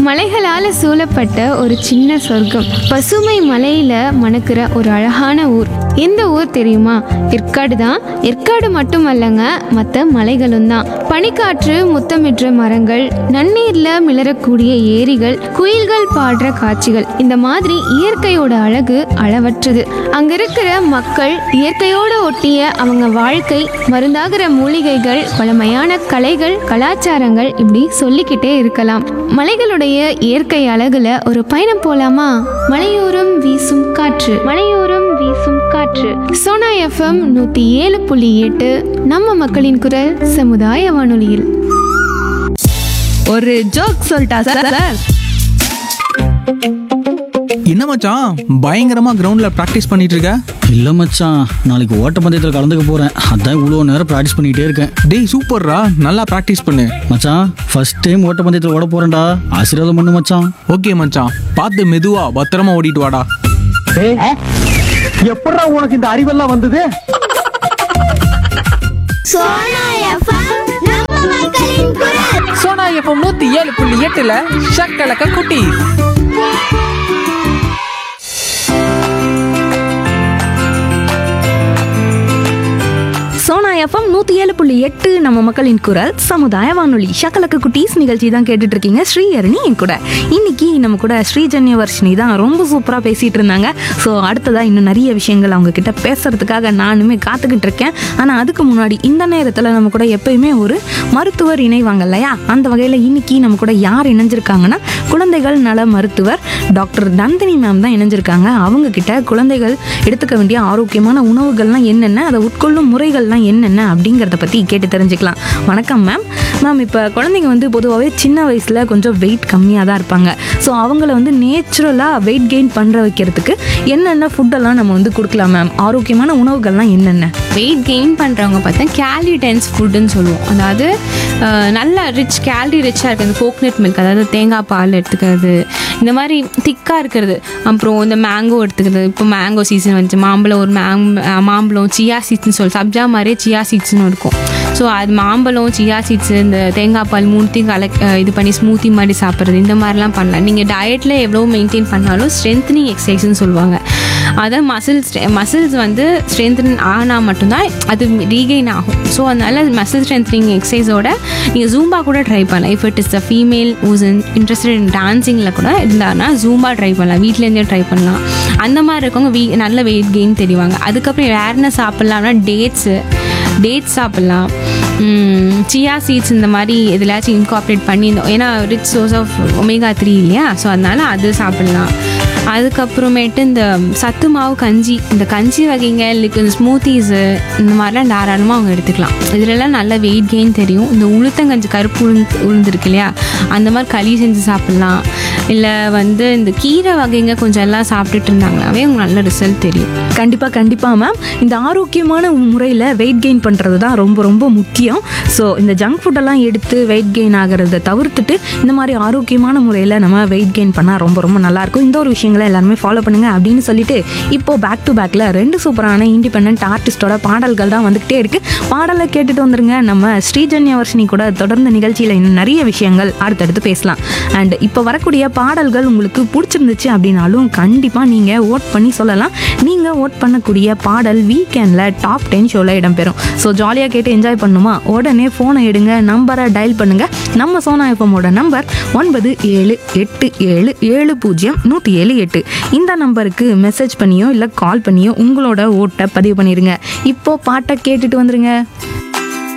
மலைகளால சூழப்பட்ட ஒரு சின்ன சொர்க்கம் பசுமை மலையில மணக்கிற ஒரு அழகான ஊர் எந்த ஊர் தெரியுமா ஏற்காடு தான் ஏற்காடு மட்டுமல்லங்க மற்ற மலைகளும் தான் பனிக்காற்று முத்தமிடுற மரங்கள் நன்னீர்ல மிளறக்கூடிய ஏரிகள் குயில்கள் பாடுற காட்சிகள் இந்த மாதிரி இயற்கையோட அழகு அளவற்றது அங்க இருக்கிற மக்கள் இயற்கையோடு ஒட்டிய அவங்க வாழ்க்கை மருந்தாகிற மூலிகைகள் பழமையான கலைகள் கலாச்சாரங்கள் இப்படி சொல்லிக்கிட்டே இருக்கலாம் மலைகளுடைய இயற்கை அழகுல ஒரு பயணம் போலாமா மலையோரம் வீசும் காற்று மலையோரம் வீசும் காற்று சோனா எஃப்எம் நூத்தி ஏழு புள்ளி எட்டு நம்ம மக்களின் குரல் சமுதாய வானொலியில் ஒரு ஜோக் சொல்லிட்டா சார் சார் என்ன மச்சான் பயங்கரமா கிரவுண்ட்ல பிராக்டிஸ் பண்ணிட்டு இருக்க இல்லை மச்சான் நாளைக்கு ஓட்டப்பந்தயத்தில் கலந்துக்க போகிறேன் அதான் இவ்வளோ நேரம் ப்ராக்டிஸ் பண்ணிகிட்டே இருக்கேன் டேய் சூப்பர்ரா நல்லா பிராக்டிஸ் பண்ணு மச்சான் ஃபர்ஸ்ட் டைம் ஓட்டப்பந்தயத்தில் ஓட போகிறேன்டா ஆசீர்வாதம் பண்ணு மச்சான் ஓகே மச்சான் பார்த்து மெதுவா பத்திரமா ஓடிட்டு வாடா எப்படா உனக்கு இந்த அறிவெல்லாம் வந்தது சோனா எஃப்எம் நம்ம மக்களின் குரல் சோனா எஃப்எம் நூத்தி ஏழு புள்ளி எட்டுல ஷக்கலக்க குட்டி சோனா எஃப்எம் நூற்றி ஏழு புள்ளி எட்டு நம்ம மக்களின் குரல் சமுதாய வானொலி ஷக்கலக்கு குட்டீஸ் நிகழ்ச்சி தான் கேட்டுட்டு இருக்கீங்க ஸ்ரீஹரணி என் கூட இன்னைக்கு நம்ம கூட ஸ்ரீஜன்ய வர்ஷினி தான் ரொம்ப சூப்பராக பேசிட்டு இருந்தாங்க ஸோ அடுத்ததாக இன்னும் நிறைய விஷயங்கள் அவங்க கிட்ட பேசுறதுக்காக நானுமே காத்துக்கிட்டு இருக்கேன் ஆனால் அதுக்கு முன்னாடி இந்த நேரத்தில் நம்ம கூட எப்பயுமே ஒரு மருத்துவர் இணைவாங்க இல்லையா அந்த வகையில் இன்னைக்கு நம்ம கூட யார் இணைஞ்சிருக்காங்கன்னா குழந்தைகள் நல மருத்துவர் டாக்டர் நந்தினி மேம் தான் இணைஞ்சிருக்காங்க அவங்க கிட்ட குழந்தைகள் எடுத்துக்க வேண்டிய ஆரோக்கியமான உணவுகள்லாம் என்னென்ன அதை உட்கொள்ளும் முறைகள்லாம் என்னென்ன அப்படிங்கிறத பற்றி கேட்டு தெரிஞ்சுக்கலாம் வணக்கம் மேம் மேம் இப்போ குழந்தைங்க வந்து பொதுவாகவே சின்ன வயசில் கொஞ்சம் வெயிட் கம்மியாக தான் இருப்பாங்க ஸோ அவங்கள வந்து நேச்சுரலாக வெயிட் கெயின் பண்ணுற வைக்கிறதுக்கு என்னென்ன ஃபுட்டெல்லாம் நம்ம வந்து கொடுக்கலாம் மேம் ஆரோக்கியமான உணவுகள்லாம் என்னென்ன வெயிட் கெயின் பண்ணுறவங்க பார்த்தா கேலரி டென்ஸ் ஃபுட்டுன்னு சொல்லுவோம் அதாவது அஹ், நல்ல ரிச் கேலரி ரிச்சாக இருக்கிறது கோக்னட் மில்க் அதாவது தேங்காய் பால் எடுத்துக்கிறது இந்த மாதிரி திக்காக இருக்கிறது அப்புறம் இந்த மேங்கோ எடுத்துக்கிறது இப்போ மேங்கோ சீசன் வந்துச்சு மாம்பழம் ஒரு மேங் மாம்பழம் சியா சீட்ஸ்னு சொல்லி சப்ஜா மாதிரியே சியா சீட்ஸ்னு இருக்கும் ஸோ அது மாம்பழம் சியா சீட்ஸ் இந்த தேங்காய் பால் மூணுத்தையும் கலெக்ட் இது பண்ணி ஸ்மூத்தி மாதிரி சாப்பிட்றது இந்த மாதிரிலாம் பண்ணலாம் நீங்கள் டயட்டில் எவ்வளோ மெயின்டைன் பண்ணாலும் ஸ்ட்ரென்த்னிங் எக்ஸசைஸ்னு சொல்லுவாங்க அதான் மசில்ஸ் மசில்ஸ் வந்து ஸ்ட்ரென்தன் ஆனால் மட்டும்தான் அது ரீகெயின் ஆகும் ஸோ அதனால மசில் ஸ்ட்ரென்த்னிங் எக்ஸசைஸோட நீங்கள் ஜூம்பா கூட ட்ரை பண்ணலாம் if it is the female who's interested in டான்சிங்கில் கூட இருந்தாருன்னா ஜூம்பா ட்ரை பண்ணலாம் வீட்டிலேருந்தே ட்ரை பண்ணலாம் அந்த மாதிரி இருக்கவங்க வீ நல்ல வெயிட் கெயின் தெரிவாங்க அதுக்கப்புறம் வேறு என்ன சாப்பிட்லாம்னா டேட்ஸு டேட்ஸ் சாப்பிட்லாம் சியா சீட்ஸ் இந்த மாதிரி எதுலாச்சும் இன்கார்பரேட் பண்ணி இந்த- ஏன்னா rich source of omega three இல்லையா ஸோ அதனால அது சாப்பிட்லாம் அதுக்கப்புறமேட்டு இந்த சத்து மாவு கஞ்சி இந்த கஞ்சி வகைங்க லிக்விட் ஸ்மூத்திஸு இந்த மாதிரிலாம் தாராளமாக அவங்க எடுத்துக்கலாம் இதுலலாம் நல்ல வெயிட் கெயின் தெரியும் இந்த உளுத்தங்கஞ்சி கருப்பு உளுந்து உளுந்துருக்கு இல்லையா அந்த மாதிரி களி செஞ்சு சாப்பிட்லாம் இல்லை வந்து இந்த கீரை வகைங்க கொஞ்சம் எல்லாம் சாப்பிட்டுட்டு இருந்தாங்களாவே உங்களுக்கு நல்ல ரிசல்ட் தெரியும் கண்டிப்பாக கண்டிப்பாக மேம் இந்த ஆரோக்கியமான முறையில் வெயிட் கெயின் பண்ணுறது தான் ரொம்ப ரொம்ப முக்கியம் ஸோ இந்த ஜங்க் ஃபுட்டெல்லாம் எடுத்து வெயிட் கெயின் ஆகிறத தவிர்த்துட்டு இந்த மாதிரி ஆரோக்கியமான முறையில் நம்ம வெயிட் கெயின் பண்ணால் ரொம்ப ரொம்ப நல்லாயிருக்கும் இந்த ஒரு விஷயங்களை எல்லாருமே ஃபாலோ பண்ணுங்க அப்படின்னு சொல்லிட்டு இப்போ பேக் டு பேக்கில் ரெண்டு சூப்பரான இண்டிபெண்ட் ஆர்டிஸ்டோட பாடல்கள் தான் வந்துக்கிட்டே இருக்குது பாடலை கேட்டுட்டு வந்துருங்க நம்ம ஸ்ரீஜன்ய வர்ஷினி கூட தொடர்ந்து நிகழ்ச்சியில் இன்னும் நிறைய விஷயங்கள் அடுத்தடுத்து பேசலாம் அண்ட் இப்போ வரக்கூடிய பாடல்கள் உங்களுக்கு பிடிச்சிருந்துச்சு அப்படின்னாலும் கண்டிப்பாக நீங்கள் ஓட் பண்ணி சொல்லலாம் நீங்கள் ஓட் பண்ணக்கூடிய பாடல் வீக்கெண்டில் டாப் டென் ஷோவில் இடம்பெறும் ஸோ ஜாலியாக கேட்டு என்ஜாய் பண்ணுமா உடனே ஃபோனை எடுங்க நம்பரை டயல் பண்ணுங்கள் நம்ம சோனா எஃப்எம்மோட நம்பர் ஒன்பது ஏழு எட்டு ஏழு ஏழு பூஜ்ஜியம் நூற்றி ஏழு எட்டு இந்த நம்பருக்கு மெசேஜ் பண்ணியோ இல்லை கால் பண்ணியோ உங்களோட ஓட்டை பதிவு பண்ணிடுங்க இப்போ பாட்டை கேட்டுட்டு வந்துருங்க